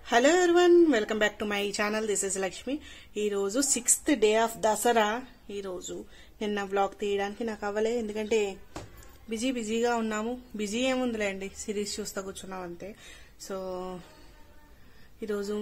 hello everyone welcome back to my channel this is Lakshmi ఈరోజు sixth day of Dasara ఈరోజు నిన్న vlog తీయడానికి నాకు అవ్వలే ఎందుకంటే బిజీ బిజీగా ఉన్నాము బిజీ ఏముందిలేండి సిరీస్ చూస్తా కూర్చున్నాం అంతే సో ఈరోజు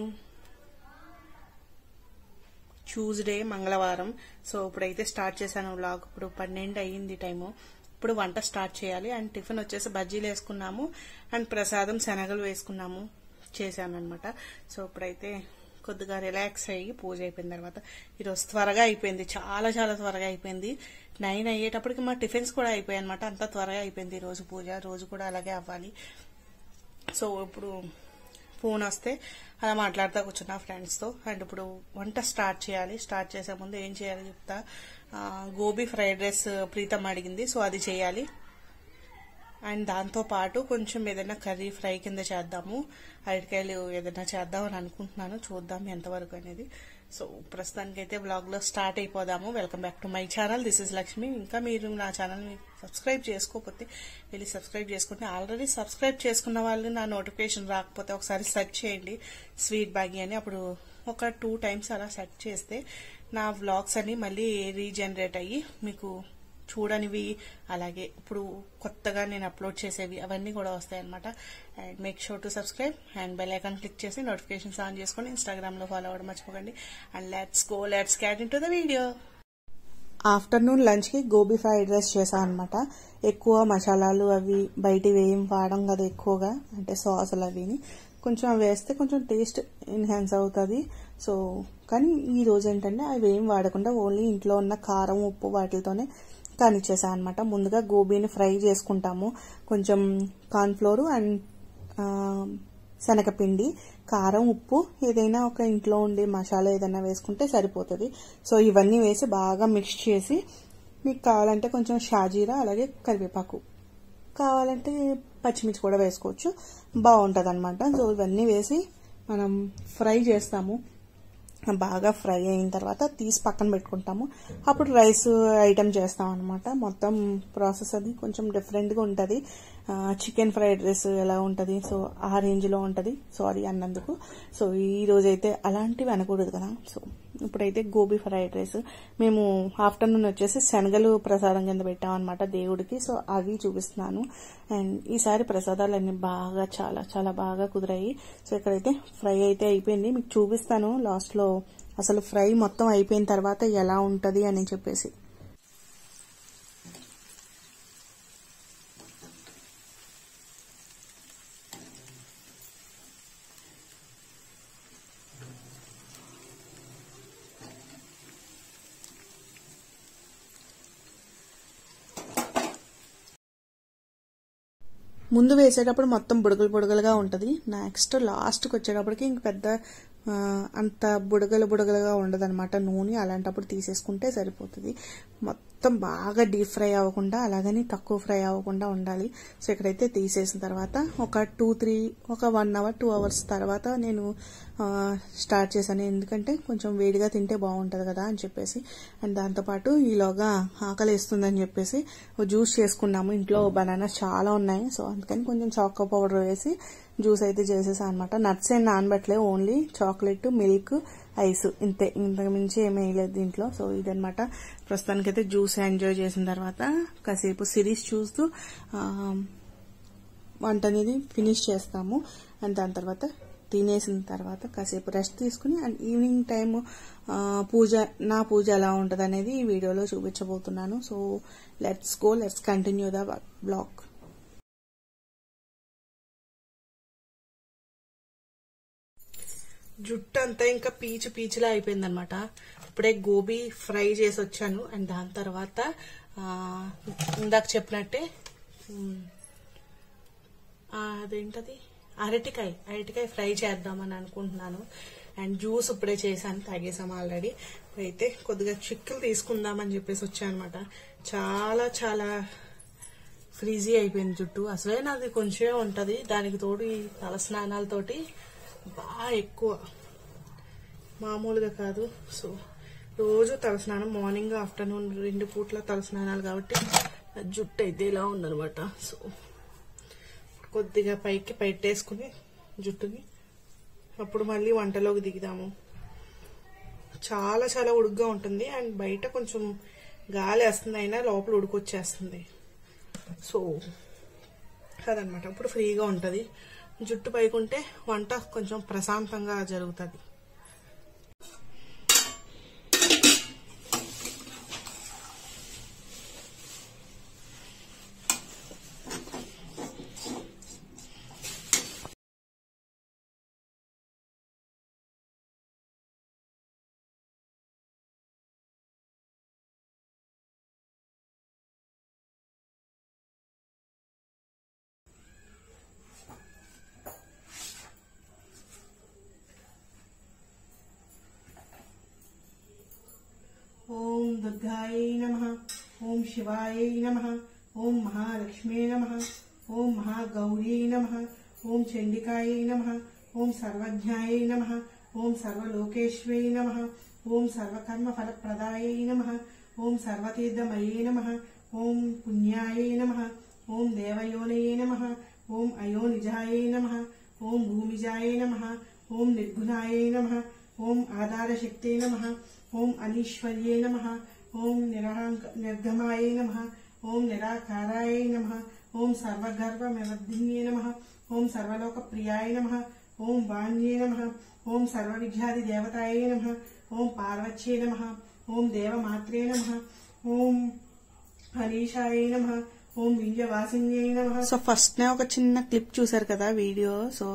ట్యూస్డే మంగళవారం సో ఇప్పుడైతే స్టార్ట్ చేశాను వ్లాగ్ ఇప్పుడు పన్నెండు అయ్యింది టైము ఇప్పుడు వంట స్టార్ట్ చేయాలి అండ్ టిఫిన్ వచ్చేసి బజ్జీలు వేసుకున్నాము అండ్ ప్రసాదం శనగలు వేసుకున్నాము చేశాను అనమాట సో ఇప్పుడైతే కొద్దిగా రిలాక్స్ అయ్యి పూజ అయిపోయిన తర్వాత ఈరోజు త్వరగా అయిపోయింది చాలా చాలా త్వరగా అయిపోయింది నైన్ అయ్యేటప్పటికి మా టిఫిన్స్ కూడా అయిపోయాయి అనమాట అంతా త్వరగా అయిపోయింది ఈ రోజు పూజ రోజు కూడా అలాగే అవ్వాలి సో ఇప్పుడు ఫోన్ వస్తే అలా మాట్లాడుతూ కూర్చున్నా ఫ్రెండ్స్తో అండ్ ఇప్పుడు వంట స్టార్ట్ చేయాలి స్టార్ట్ చేసే ముందు ఏం చేయాలి చెప్తా ఆ, గోబీ ఫ్రైడ్ రైస్ ప్రీతం అడిగింది సో అది చేయాలి అండ్ దాంతో పాటు కొంచెం ఏదైనా కర్రీ ఫ్రై కింద చేద్దాము అరటికాయలు ఏదైనా చేద్దాం అని అనుకుంటున్నాను చూద్దాం ఎంతవరకు అనేది సో ప్రస్తుతానికైతే బ్లాగ్ లో స్టార్ట్ అయిపోదాము welcome back to my channel this is Lakshmi ఇంకా మీరు నా ఛానల్ ని సబ్స్క్రైబ్ చేసుకోకపోతే వెళ్ళి సబ్స్క్రైబ్ చేసుకుంటే ఆల్రెడీ సబ్స్క్రైబ్ చేసుకున్న వాళ్ళు నా నోటిఫికేషన్ రాకపోతే ఒకసారి సెర్చ్ చేయండి స్వీట్ బ్యాగి అని అప్పుడు ఒక టూ టైమ్స్ అలా సెర్చ్ చేస్తే నా వ్లాగ్స్ అన్ని మళ్ళీ రీజనరేట్ అయ్యి మీకు చూడనివి అలాగే ఇప్పుడు కొత్తగా నేను అప్లోడ్ చేసేవి అవన్నీ కూడా వస్తాయన్నమాట and make sure to subscribe and bell icon click చేసి నోటిఫికేషన్స్ ఆన్ చేసుకొని ఇన్స్టాగ్రామ్ లో ఫాలో అవ్వడం మర్చిపోకండి and let's go let's get into the video afternoon lunch కి గోబీ ఫ్రైడ్ రైస్ చేశాను అనమాట ఎక్కువ మసాలాలు అవి బయట ఏం వాడడం కదా ఎక్కువగా అంటే సాసులు అవిని కొంచెం అవి వేస్తే కొంచెం టేస్ట్ ఎన్హాన్స్ అవుతుంది సో కానీ ఈ రోజు ఏంటంటే అవి ఏం వాడకుండా ఓన్లీ ఇంట్లో ఉన్న కారం ఉప్పు వాటితోనే కానిచ్చేసాను అనమాట ముందుగా గోబీని ఫ్రై చేసుకుంటాము కొంచెం కార్న్ఫ్లోర్ అండ్ ఆ, శనగపిండి కారం ఉప్పు ఏదైనా ఒక ఇంట్లో ఉండే మసాలా ఏదైనా వేసుకుంటే సరిపోతుంది సో ఇవన్నీ వేసి బాగా మిక్స్ చేసి మీకు కావాలంటే కొంచెం షాజీరా అలాగే కరివేపాకు కావాలంటే పచ్చిమిర్చి కూడా వేసుకోవచ్చు బాగుంటుంది అనమాట సో ఇవన్నీ వేసి మనం ఫ్రై చేస్తాము బాగా ఫ్రై అయిన తర్వాత తీసి పక్కన పెట్టుకుంటాము అప్పుడు రైస్ ఐటమ్ చేస్తాం అనమాట మొత్తం ప్రాసెస్ అది కొంచెం డిఫరెంట్గా ఉంటుంది చికెన్ ఫ్రైడ్ రైస్ ఎలా ఉంటుంది సో ఆ రేంజ్లో ఉంటుంది సారీ అన్నందుకు సో ఈ రోజైతే అలాంటివి అనకూడదు కదా సో ఇప్పుడైతే గోబీ ఫ్రైడ్ రైస్ మేము ఆఫ్టర్నూన్ వచ్చేసి శనగలు ప్రసాదం కింద పెట్టామన్నమాట దేవుడికి సో అవి చూపిస్తున్నాను అండ్ ఈసారి ప్రసాదాలు అన్ని బాగా చాలా చాలా బాగా కుదిరాయి సో ఇక్కడైతే ఫ్రై అయితే అయిపోయింది మీకు చూపిస్తాను లాస్ట్ లో అసలు ఫ్రై మొత్తం అయిపోయిన తర్వాత ఎలా ఉంటది అని చెప్పేసి ముందు వేసేటప్పుడు మొత్తం బుడగలు బుడగలుగా ఉంటుంది నెక్స్ట్ లాస్ట్కి వచ్చేటప్పటికి ఇంక పెద్ద ఆ, అంత బుడగలు బుడగలుగా ఉండదు అనమాట నూనె అలాంటప్పుడు తీసేసుకుంటే సరిపోతుంది మొత్తం బాగా డీప్ ఫ్రై అవ్వకుండా అలాగని తక్కువ ఫ్రై అవ్వకుండా ఉండాలి సో ఇక్కడైతే తీసేసిన తర్వాత ఒక టూ త్రీ ఒక వన్ అవర్ టూ అవర్స్ తర్వాత నేను ఆ, స్టార్ట్ చేశాను ఎందుకంటే కొంచెం వేడిగా తింటే బాగుంటుంది కదా అని చెప్పేసి అండ్ దాంతోపాటు ఈలోగా ఆకలి వేస్తుందని చెప్పేసి ఓ జ్యూస్ చేసుకున్నాము ఇంట్లో బనానాస్ చాలా ఉన్నాయి సో అందుకని కొంచెం చాకో పౌడర్ వేసి జ్యూస్ అయితే చేసేసా అనమాట నట్స్ ఏం నానబెట్టలే ఓన్లీ చాక్లెట్ మిల్క్ ఐస్ ఇంతే ఇంతకు మించి ఏమీ వేయలేదు దీంట్లో సో ఇదనమాట ప్రస్తుతానికైతే జ్యూస్ ఎంజాయ్ చేసిన తర్వాత కాసేపు సిరీస్ చూస్తూ ఆ, వంట అనేది ఫినిష్ చేస్తాము అండ్ దాని తర్వాత తినేసిన తర్వాత కాసేపు రెస్ట్ తీసుకుని అండ్ ఈవినింగ్ టైం పూజ నా పూజ ఎలా ఉంటుంది అనేది ఈ వీడియోలో చూపించబోతున్నాను so let's go let's continue the blog జుట్టు అంతా ఇంకా పీచు పీచులా అయిపోయింది అనమాట ఇప్పుడే గోబీ ఫ్రై చేసి వచ్చాను అండ్ దాని తర్వాత ఆ, ఇందాక చెప్పినట్టే ఉమ్, ఆ, అదేంటది అరటికాయ అరటికాయ ఫ్రై చేద్దామని అనుకుంటున్నాను అండ్ జ్యూస్ ఇప్పుడే చేశాను తాగేసాం ఆల్రెడీ అయితే కొద్దిగా చిక్కులు తీసుకుందామని చెప్పేసి వచ్చానమాట చాలా చాలా ఫ్రీజీ అయిపోయింది జుట్టు అసలే నాది కొంచెమే ఉంటది దానికి తోడు ఈ తల స్నానాలతోటి బాగా ఎక్కువ మామూలుగా కాదు సో రోజు తలస్నానం మార్నింగ్ ఆఫ్టర్నూన్ రెండు పూట్ల తలస్నానాలు కాబట్టి నా జుట్టు అయితే ఇలా ఉందనమాట సో కొద్దిగా పైకి పెట్టేసుకుని జుట్టుని అప్పుడు మళ్ళీ వంటలోకి దిగుదాము చాలా చాలా ఉడుగ్గా ఉంటుంది అండ్ బయట కొంచెం గాలి వేస్తుంది అయినా లోపల ఉడుకొచ్చేస్తుంది సో అదనమాట ఇప్పుడు ఫ్రీగా ఉంటుంది జుట్టు పైకుంటే వంట కొంచెం ప్రశాంతంగా జరుగుతుంది ఓం దుర్గాయై నమ ఓం శివాయై నమ ఓం మహాలక్ష్మీ నమ ఓం మహాగౌరీ నమ ఓం చండికాయై నమ ఓం సర్వజ్ఞాయై నమ ఓం సర్వలోకేశ్వై నమ ఓం సర్వకర్మ ఫలప్రదాయై నమ ఓం సర్వతీర్థమయే నమ ఓం పుణ్యాయై నమ ఓం దేవయోనయే నమ ఓం అయోనిజాయై నమ ఓం భూమిజాయై నమ ఓం నిర్గుణాయై నమ ఓం ఆధారశక్తే నమ ఓం అనీశ్వర్యే నమ ఓం నిరహంక నిర్గమాయై నమ ఓం నిరాకారాయ నమ ఓం సర్వగర్వమివర్ధిన్యే నమ ఓం సర్వలోకప్రియాయ నమ ఓం వాణ్యే నమ ఓం సర్వవిద్యాది దేవతాయ నమ ఓం పార్వత్యే నమ ఓం దేవమాత్రే నమ ఓం హరీషాయ నమ ఓం వింజవాసిన్యై నమ సో ఫస్ట్ నే ఒక చిన్న క్లిప్ చూసారు కదా వీడియో సో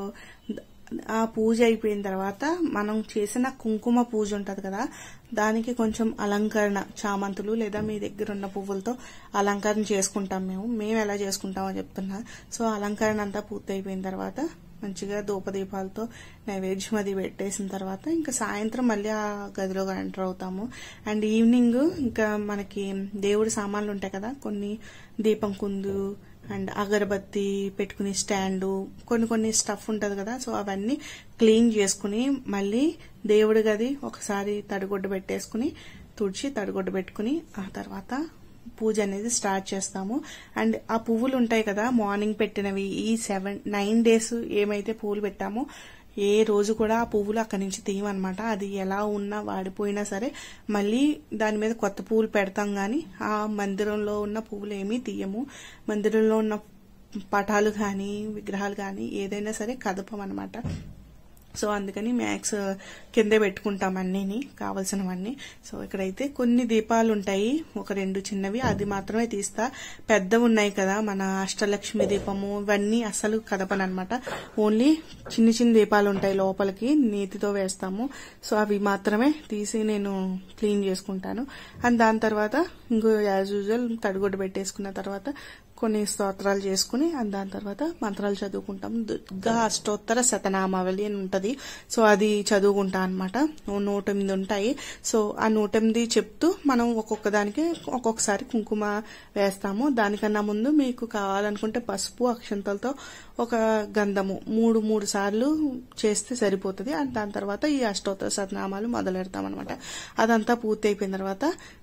ఆ పూజ అయిపోయిన తర్వాత మనం చేసిన కుంకుమ పూజ ఉంటది కదా దానికి కొంచెం అలంకరణ చామంతులు లేదా మీ దగ్గర ఉన్న పువ్వులతో అలంకరణ చేసుకుంటాం మేము మేము ఎలా చేసుకుంటామో చెప్తున్నా సో అలంకరణ అంతా పూర్తి అయిపోయిన తర్వాత మంచిగా ధూపదీపాలతో నైవేద్యం అది పెట్టేసిన తర్వాత ఇంకా సాయంత్రం మళ్ళీ ఆ గదిలో ఎంటర్ అవుతాము అండ్ ఈవినింగ్ ఇంకా మనకి దేవుడి సామాన్లు ఉంటాయి కదా కొన్ని దీపం కుందు అండ్ అగరబత్తి పెట్టుకునే స్టాండు కొన్ని కొన్ని స్టఫ్ ఉంటుంది కదా సో అవన్నీ క్లీన్ చేసుకుని మళ్ళీ దేవుడి గది ఒకసారి తడిగుడ్డ పెట్టేసుకుని తుడిచి తడిగుడ్డ పెట్టుకుని ఆ తర్వాత పూజ అనేది స్టార్ట్ చేస్తాము అండ్ ఆ పువ్వులు ఉంటాయి కదా మార్నింగ్ పెట్టినవి ఈ సెవెన్ నైన్ డేస్ ఏమైతే పువ్వులు పెట్టామో ఏ రోజు కూడా ఆ పువ్వులు అక్కడి నుంచి తీయమన్నమాట అది ఎలా ఉన్నా వాడిపోయినా సరే మళ్ళీ దాని మీద కొత్త పువ్వులు పెడతాం గాని ఆ మందిరంలో ఉన్న పువ్వులు ఏమీ తీయము మందిరంలో ఉన్న పటాలు కానీ విగ్రహాలు కానీ ఏదైనా సరే కదపమన్నమాట సో అందుకని మ్యాక్స్ కిందే పెట్టుకుంటాం అన్నీని కావలసినవన్నీ సో ఇక్కడైతే కొన్ని దీపాలు ఉంటాయి ఒక రెండు చిన్నవి అది మాత్రమే తీస్తా పెద్దవి ఉన్నాయి కదా మన అష్టలక్ష్మి దీపము ఇవన్నీ అసలు కదపనమాట ఓన్లీ చిన్న చిన్న దీపాలు ఉంటాయి లోపలికి నీతితో వేస్తాము సో అవి మాత్రమే తీసి నేను క్లీన్ చేసుకుంటాను అండ్ దాని తర్వాత ఇంకో యాజ్ యూజువల్ తడిగుడ్డ పెట్టేసుకున్న తర్వాత కొన్ని స్తోత్రాలు చేసుకుని అండ్ దాని తర్వాత మంత్రాలు చదువుకుంటాం దుర్గా అష్టోత్తర శతనామావళి అని ఉంటది సో అది చదువుకుంటా అనమాట నూట ఎనిమిది ఉంటాయి సో ఆ నూట ఎనిమిది చెప్తూ మనం ఒక్కొక్క దానికి ఒక్కొక్కసారి కుంకుమ వేస్తాము దానికన్నా ముందు మీకు కావాలనుకుంటే పసుపు అక్షంతలతో ఒక గంధము మూడు మూడు సార్లు చేస్తే సరిపోతుంది అండ్ దాని తర్వాత ఈ అష్టోత్తర శతనామాలు మొదలెడతాం అనమాట అదంతా పూర్తి అయిపోయిన తర్వాత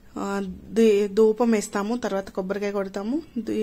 ధూపం వేస్తాము తర్వాత కొబ్బరికాయ కొడతాము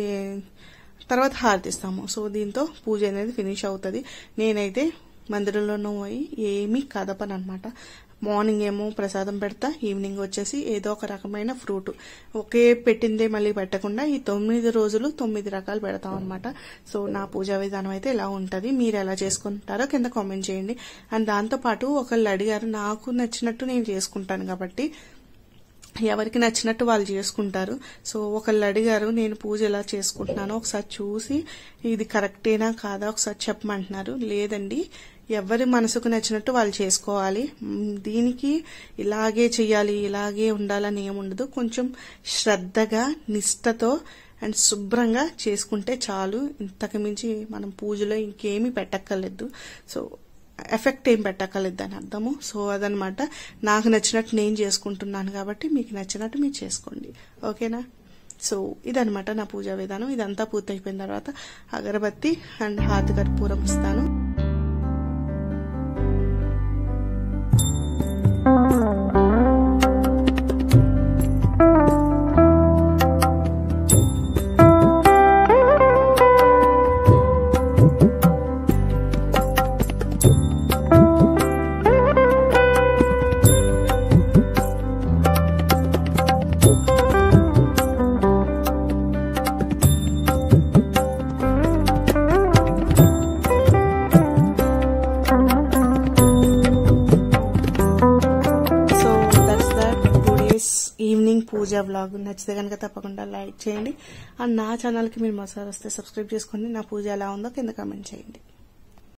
తర్వాత హారతిస్తాము సో దీంతో పూజ అనేది ఫినిష్ అవుతుంది నేనైతే మందిరంలోనూ పోయి ఏమీ కదపను అనమాట మార్నింగ్ ఏమో ప్రసాదం పెడతా ఈవినింగ్ వచ్చేసి ఏదో ఒక రకమైన ఫ్రూట్ ఒకే పెట్టిందే మళ్ళీ పెట్టకుండా ఈ తొమ్మిది రోజులు తొమ్మిది రకాలు పెడతాం అనమాట సో నా పూజా విధానం అయితే ఇలా ఉంటుంది మీరు ఎలా చేసుకుంటారో కింద కామెంట్ చేయండి అండ్ దాంతోపాటు ఒకళ్ళు అడిగారు నాకు నచ్చినట్టు నేను చేసుకుంటాను కాబట్టి ఎవరికి నచ్చినట్టు వాళ్ళు చేసుకుంటారు సో ఒకళ్ళు అడిగారు నేను పూజ ఎలా చేసుకుంటున్నానో ఒకసారి చూసి ఇది కరెక్టేనా కాదా ఒకసారి చెప్పమంటున్నారు లేదండి ఎవరి మనసుకు నచ్చినట్టు వాళ్ళు చేసుకోవాలి దీనికి ఇలాగే చెయ్యాలి ఇలాగే ఉండాలని ఏముండదు కొంచెం శ్రద్ధగా నిష్టతో అండ్ శుభ్రంగా చేసుకుంటే చాలు ఇంతకు మించి మనం పూజలో ఇంకేమీ పెట్టక్కర్లేదు సో ఎఫెక్ట్ ఏం పెట్టక్కర్లేదు అని అర్థము సో అదనమాట నాకు నచ్చినట్టు నేను చేసుకుంటున్నాను కాబట్టి మీకు నచ్చినట్టు మీరు చేసుకోండి ఓకేనా సో ఇదనమాట నా పూజా విధానం ఇదంతా పూర్తయిపోయిన తర్వాత అగరబత్తి అండ్ హాతి కర్పూరం ఇస్తాను పూజ వ్లాగ్ నచ్చితే కనుక తప్పకుండా లైక్ చేయండి అండ్ నా ఛానల్కి మీరు మసాలా వస్తే సబ్స్క్రైబ్ చేసుకోండి నా పూజ ఎలా ఉందో కింద కామెంట్ చేయండి